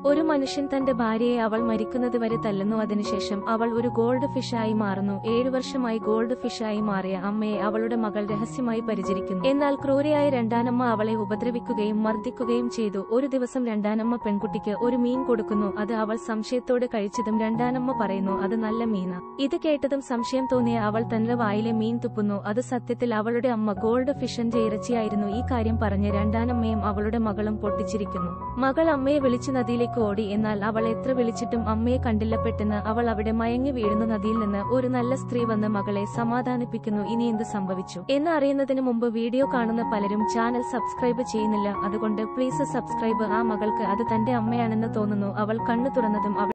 ഒരു മനുഷ്യൻ തന്റെ ഭാര്യയെ അവൾ മരിക്കുന്നതുവരെ തല്ലുന്നു അതിനുശേഷം അവൾ ഒരു ഗോൾഡ് ഫിഷായി മാറുന്നു ഏഴു വർഷമായി ഗോൾഡ് ഫിഷായി മാറിയ അമ്മയെ അവളുടെ മകൾ രഹസ്യമായി പരിചരിക്കുന്നു എന്നാൽ ക്രൂരയായ രണ്ടാനമ്മ അവളെ ഉപദ്രവിക്കുകയും മർദ്ദിക്കുകയും ചെയ്തു ഒരു ദിവസം രണ്ടാനമ്മ പെൺകുട്ടിക്ക് ഒരു മീൻ കൊടുക്കുന്നു അത് അവൾ സംശയത്തോടെ കഴിച്ചതും രണ്ടാനമ്മ പറയുന്നു അത് നല്ല മീന ഇത് കേട്ടതും സംശയം തോന്നിയ അവൾ തന്റെ വായിലെ മീൻ തുപ്പുന്നു അത് സത്യത്തിൽ അവളുടെ അമ്മ ഗോൾഡ് ഫിഷന്റെ ഇറച്ചിയായിരുന്നു ഈ കാര്യം പറഞ്ഞ് രണ്ടാനമ്മയും അവളുടെ മകളും പൊട്ടിച്ചിരിക്കുന്നു മകൾ അമ്മയെ വിളിച്ചു നദിയിലേക്ക് ഓടി എന്നാൽ അവൾ എത്ര വിളിച്ചിട്ടും അമ്മയെ കണ്ടില്ല പെട്ടെന്ന് അവൾ അവിടെ മയങ്ങി വീഴുന്നു നദിയിൽ നിന്ന് ഒരു നല്ല സ്ത്രീ വന്ന് മകളെ സമാധാനിപ്പിക്കുന്നു ഇനി എന്ത് സംഭവിച്ചു എന്ന് അറിയുന്നതിന് മുമ്പ് വീഡിയോ കാണുന്ന പലരും ചാനൽ സബ്സ്ക്രൈബ് ചെയ്യുന്നില്ല അതുകൊണ്ട് പ്ലീസ് സബ്സ്ക്രൈബ് ആ മകൾക്ക് അത് തന്റെ അമ്മയാണെന്ന് തോന്നുന്നു അവൾ കണ്ണു തുറന്നതും അവൾ